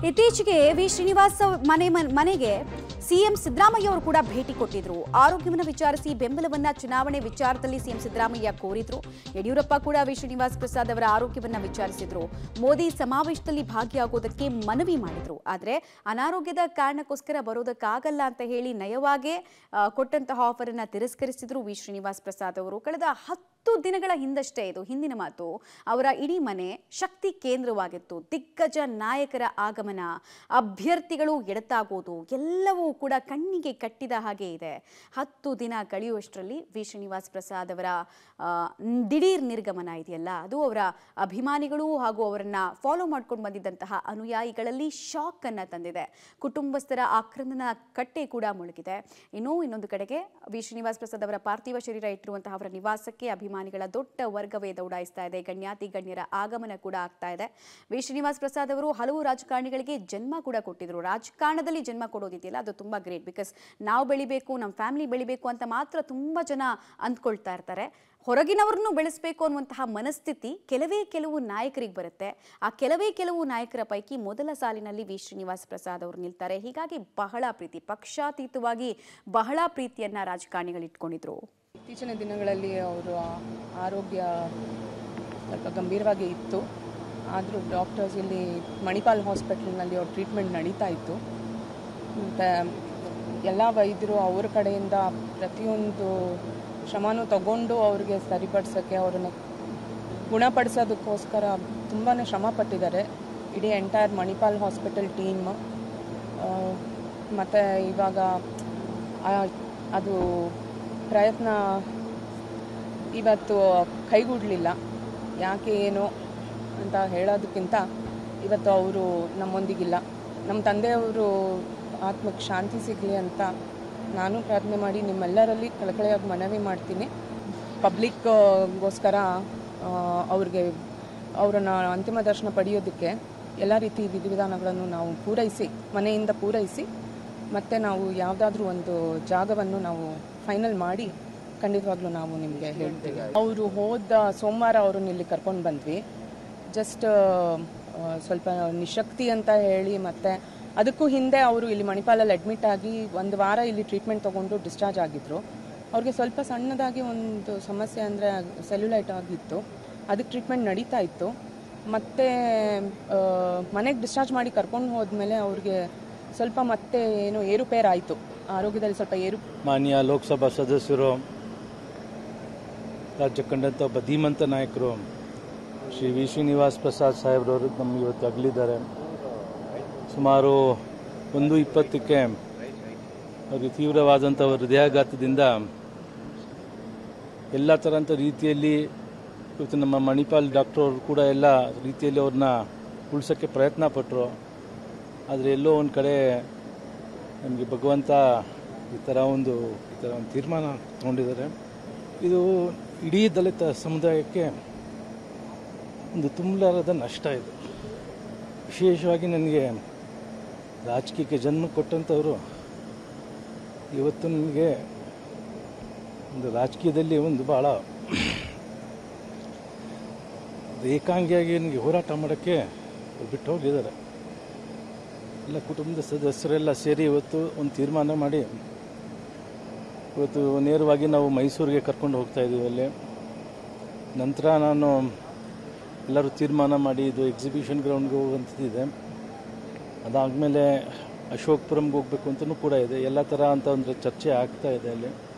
ಇತ್ತೀಚೆಗೆ ವಿ ಶ್ರೀನಿವಾಸ್ ಮನೆ ಮನ್- ಮನೆಗೆ ಸಿಎಂ ಸಿದ್ದರಾಮಯ್ಯ ಅವರು ಕೂಡ ಭೇಟಿ ಕೊಟ್ಟಿದ್ರು ಆರೋಗ್ಯವನ್ನು ವಿಚಾರಿಸಿ ಬೆಂಬಲವನ್ನ ಚುನಾವಣೆ ವಿಚಾರದಲ್ಲಿ ಸಿಎಂ ಸಿದ್ದರಾಮಯ್ಯ ಕೋರಿದ್ರು ಯಡಿಯೂರಪ್ಪ ಕೂಡ ವಿ ಶ್ರೀನಿವಾಸ್ ಪ್ರಸಾದ್ ಅವರ ಆರೋಗ್ಯವನ್ನ ವಿಚಾರಿಸಿದ್ರು ಮೋದಿ ಸಮಾವೇಶದಲ್ಲಿ ಭಾಗಿಯಾಗೋದಕ್ಕೆ ಮನವಿ ಮಾಡಿದ್ರು ಆದ್ರೆ ಅನಾರೋಗ್ಯದ ಕಾರಣಕ್ಕೋಸ್ಕರ ಬರೋದಕ್ಕಾಗಲ್ಲ ಅಂತ ಹೇಳಿ ನಯವಾಗೇ ಆ, ಕೊಟ್ಟಂತಹ ಆಫರ್ ಅನ್ನ ತಿರಸ್ಕರಿಸಿದ್ರು ವಿ ಶ್ರೀನಿವಾಸ್ ಪ್ರಸಾದ್ ಅವರು ಕಳೆದ ಹತ್ತು ದಿನಗಳ ಹಿಂದಷ್ಟೇ ಇದು ಹಿಂದಿನ ಮಾತು ಅವರ ಇಡೀ ಮನೆ ಶಕ್ತಿ ಕೇಂದ್ರವಾಗಿತ್ತು ದಿಗ್ಗಜ ನಾಯಕರ ಆಗಮನ ಅಭ್ಯರ್ಥಿಗಳು ಎಡತಾಗೋದು ಎಲ್ಲವೂ ಕೂಡ ಕಣ್ಣಿಗೆ ಕಟ್ಟಿದ ಹಾಗೆ ಇದೆ ಹತ್ತು ದಿನ ಕಳೆಯುವಷ್ಟರಲ್ಲಿ ವಿ ಶ್ರೀನಿವಾಸ್ ಪ್ರಸಾದ್ ಅವರ ಆ, ನ್- ದಿಢೀರ್ ನಿರ್ಗಮನ ಇದೆಯಲ್ಲ ಅದು ಅವರ ಅಭಿಮಾನಿಗಳು ಹಾಗೂ ಅವರನ್ನ ಫಾಲೋ ಮಾಡ್ಕೊಂಡು ಬಂದಿದ್ದಂತಹ ಅನುಯಾಯಿಗಳಲ್ಲಿ ಶಾಕ್ ಅನ್ನ ತಂದಿದೆ ಕುಟುಂಬಸ್ಥರ ಆಕ್ರಂದನ ಕಟ್ಟೆ ಕೂಡ ಮುಳುಗಿದೆ ಇನ್ನು ಇನ್ನೊಂದು ಕಡೆಗೆ ವಿ ಶ್ರೀನಿವಾಸ್ ಪ್ರಸಾದ್ ಅವರ ಪಾರ್ಥಿವ ಶರೀರ ಇಟ್ಟಿರುವಂತಹ ಅವರ ನಿವಾಸಕ್ಕೆ ಅಭಿಮಾನಿಗಳ ದೊಡ್ಡ ವರ್ಗವೇ ದೌಡಾಯಿಸ್ತಾ ಇದೆ ಗಣ್ಯಾತಿ ಗಣ್ಯರ ಆಗಮನ ಕೂಡ ಆಗ್ತಾ ಇದೆ ವಿ ಶ್ರೀನಿವಾಸ್ ಪ್ರಸಾದ್ ಅವರು ಹಲವು ರಾಜಕಾರಣಿಗಳಿಗೆ ಜನ್ಮ ಕೂಡ ಕೊಟ್ಟಿದ್ರು ರಾಜಕಾರಣದಲ್ಲಿ ಜನ್ಮ ಕೊಡೋದಿದೆಯಲ್ಲ ಅದು ತುಂಬಾ ಗ್ರೇಟ್ ಬಿಕಾಸ್ ನಾವು ಬೆಳಿಬೇಕು ನಮ್ಮ ಫ್ಯಾಮಿಲಿ ಬೆಳಿಬೇಕು ಅಂತ ಮಾತ್ರ ತುಂಬಾ ಜನ ಅಂದ್ಕೊಳ್ತಾ ಇರ್ತಾರೆ ಹೊರಗಿನವ್ರನ್ನು ಬೆಳೆಸಬೇಕು ಅನ್ನುವಂತಹ ಮನಸ್ಥಿತಿ ಕೆಲವೇ ಕೆಲವು ನಾಯಕರಿಗೆ ಬರುತ್ತೆ ಆ ಕೆಲವೇ ಕೆಲವು ನಾಯಕರ ಪೈಕಿ ಮೊದಲ ಸಾಲಿನಲ್ಲಿ ವಿ ಶ್ರೀನಿವಾಸ್ ಪ್ರಸಾದ್ ಅವರು ನಿಲ್ತಾರೆ ಹೀಗಾಗಿ ಬಹಳ ಪ್ರೀತಿ ಪಕ್ಷಾತೀತವಾಗಿ ಬಹಳ ಪ್ರೀತಿಯನ್ನ ರಾಜಕಾರಣಿಗಳು ಇಟ್ಕೊಂಡಿದ್ರು ಇತ್ತೀಚಿನ ದಿನಗಳಲ್ಲಿ ಅವರು ಆರೋಗ್ಯ ಸ್ವಲ್ಪ ಗಂಭೀರವಾಗಿ ಇತ್ತು ಆದರೂ ಡಾಕ್ಟರ್ಸ್ ಇಲ್ಲಿ ಮಣಿಪಾಲ್ ಹಾಸ್ಪಿಟಲ್ನಲ್ಲಿ ಅವ್ರ ಟ್ರೀಟ್ಮೆಂಟ್ ನಡೀತಾ ಇತ್ತು ಮತ್ತು ಎಲ್ಲ ವೈದ್ಯರು ಅವ್ರ ಕಡೆಯಿಂದ ಪ್ರತಿಯೊಂದು ಶ್ರಮನೂ ತಗೊಂಡು ಅವ್ರಿಗೆ ಸರಿಪಡಿಸೋಕ್ಕೆ ಅವ್ರನ್ನ ಗುಣಪಡಿಸೋದಕ್ಕೋಸ್ಕರ ತುಂಬಾ ಶ್ರಮ ಪಟ್ಟಿದ್ದಾರೆ ಇಡೀ ಎಂಟೈರ್ ಮಣಿಪಾಲ್ ಹಾಸ್ಪಿಟಲ್ ಟೀಮ್ ಮತ್ತು ಇವಾಗ ಆ- ಅದು ಪ್ರಯತ್ನ ಇವತ್ತು ಕೈಗೂಡಲಿಲ್ಲ ಯಾಕೆ ಏನು ಅಂತ ಹೇಳೋದಕ್ಕಿಂತ ಇವತ್ತು ಅವರು ನಮ್ಮೊಂದಿಗಿಲ್ಲ ನಮ್ಮ ತಂದೆಯವರು ಆತ್ಮಕ್ಕೆ ಶಾಂತಿ ಸಿಗಲಿ ಅಂತ ನಾನು ಪ್ರಾರ್ಥನೆ ಮಾಡಿ ನಿಮ್ಮೆಲ್ಲರಲ್ಲಿ ಕಳಕಳಿಯಾಗಿ ಮನವಿ ಮಾಡ್ತೀನಿ ಪಬ್ಲಿಕ್ಗೋಸ್ಕರ ಅವ್ರಿಗೆ ಅವರನ್ನ ಅಂತಿಮ ದರ್ಶನ ಪಡೆಯೋದಕ್ಕೆ ಎಲ್ಲ ರೀತಿ ವಿಧಿವಿಧಾನಗಳನ್ನು ನಾವು ಪೂರೈಸಿ ಮನೆಯಿಂದ ಪೂರೈಸಿ ಮತ್ತೆ ನಾವು ಯಾವುದಾದ್ರೂ ಒಂದು ಜಾಗವನ್ನು ನಾವು ಫೈನಲ್ ಮಾಡಿ ಖಂಡಿತವಾಗ್ಲೂ ನಾವು ನಿಮಗೆ ಹೇಳ್ತೀವಿ ಅವರು ಹೋದ ಸೋಮವಾರ ಅವ್ರನ್ನ ಇಲ್ಲಿ ಕರ್ಕೊಂಡು ಬಂದ್ವಿ ಜಸ್ಟ್ ಸ್ವಲ್ಪ ನಿಶಕ್ತಿ ಅಂತ ಹೇಳಿ ಮತ್ತೆ ಅದಕ್ಕೂ ಹಿಂದೆ ಅವರು ಇಲ್ಲಿ ಮಣಿಪಾಲಲ್ಲಿ ಅಡ್ಮಿಟ್ ಆಗಿ ಒಂದು ವಾರ ಇಲ್ಲಿ ಟ್ರೀಟ್ಮೆಂಟ್ ತೊಗೊಂಡು ಡಿಸ್ಚಾರ್ಜ್ ಆಗಿದ್ರು ಅವ್ರಿಗೆ ಸ್ವಲ್ಪ ಸಣ್ಣದಾಗಿ ಒಂದು ಸಮಸ್ಯೆ ಅಂದರೆ ಸೆಲ್ಯುಲೈಟ್ ಆಗಿತ್ತು ಅದಕ್ಕೆ ಟ್ರೀಟ್ಮೆಂಟ್ ನಡೀತಾ ಇತ್ತು ಮತ್ತೆ ಮನೆಗೆ ಡಿಸ್ಚಾರ್ಜ್ ಮಾಡಿ ಕರ್ಕೊಂಡು ಹೋದ್ಮೇಲೆ ಅವ್ರಿಗೆ ಸ್ವಲ್ಪ ಮತ್ತೆ ಏನು ಏರುಪೇರು ಆಯಿತು ಆರೋಗ್ಯದಲ್ಲಿ ಸ್ವಲ್ಪ ಏರು ಮಾನ್ಯ ಲೋಕಸಭಾ ಸದಸ್ಯರು ರಾಜ್ಯ ಕಂಡಂಥ ಒಬ್ಬ ಧೀಮಂತ ನಾಯಕರು ಶ್ರೀ ವಿ ಶ್ರೀನಿವಾಸ್ ಪ್ರಸಾದ್ ಸಾಹೇಬ್ರವರು ನಮ್ಗೆ ಇವತ್ತು ಅಗಲಿದ್ದಾರೆ ಸುಮಾರು ಒಂದು ಇಪ್ಪತ್ತಕ್ಕೆ ಅವರಿಗೆ ತೀವ್ರವಾದಂಥ ಹೃದಯಾಘಾತದಿಂದ ಎಲ್ಲ ಥರಂಥ ರೀತಿಯಲ್ಲಿ ಇವತ್ತು ನಮ್ಮ ಮಣಿಪಾಲ್ ಡಾಕ್ಟರ್ ಅವರು ಕೂಡ ಎಲ್ಲ ರೀತಿಯಲ್ಲಿ ಅವ್ರನ್ನ ಉಳಿಸೋಕ್ಕೆ ಪ್ರಯತ್ನ ಪಟ್ಟರು ಆದರೆ ಎಲ್ಲೋ ಒಂದು ಕಡೆ ನಮಗೆ ಭಗವಂತ ಈ ಥರ ಒಂದು ಈ ಥರ ಒಂದು ತೀರ್ಮಾನ ತಗೊಂಡಿದ್ದಾರೆ ಇದು ಇಡೀ ದಲಿತ ಸಮುದಾಯಕ್ಕೆ ಒಂದು ತುಂಬಲಾರದ ನಷ್ಟ ಇದು ವಿಶೇಷವಾಗಿ ನನಗೆ ರಾಜಕೀಯಕ್ಕೆ ಜನ್ಮ ಕೊಟ್ಟಂಥವರು ಇವತ್ತು ನನಗೆ ಒಂದು ರಾಜಕೀಯದಲ್ಲಿ ಒಂದು ಭಾಳ ಏಕಾಂಗಿಯಾಗಿ ನನಗೆ ಹೋರಾಟ ಮಾಡೋಕ್ಕೆ ಬಿಟ್ಟು ಹೋಗಿದ್ದಾರೆ ಎಲ್ಲ ಕುಟುಂಬದ ಸದಸ್ಯರೆಲ್ಲ ಸೇರಿ ಇವತ್ತು ಒಂದು ತೀರ್ಮಾನ ಮಾಡಿ ಇವತ್ತು ನೇರವಾಗಿ ನಾವು ಮೈಸೂರಿಗೆ ಕರ್ಕೊಂಡು ಹೋಗ್ತಾ ಇದ್ದೀವಿ ಅಲ್ಲಿ ನಂತರ ನಾನು ಎಲ್ಲರೂ ತೀರ್ಮಾನ ಮಾಡಿ ಇದು ಎಕ್ಸಿಬಿಷನ್ ಗ್ರೌಂಡ್ಗೆ ಹೋಗುವಂಥದ್ದಿದೆ ಅದಾದಮೇಲೆ ಅಶೋಕ್ಪುರಂಗೆ ಹೋಗ್ಬೇಕು ಅಂತಲೂ ಕೂಡ ಇದೆ ಎಲ್ಲ ಥರ ಅಂತ ಒಂದು ಚರ್ಚೆ ಆಗ್ತಾ ಇದೆ ಅಲ್ಲಿ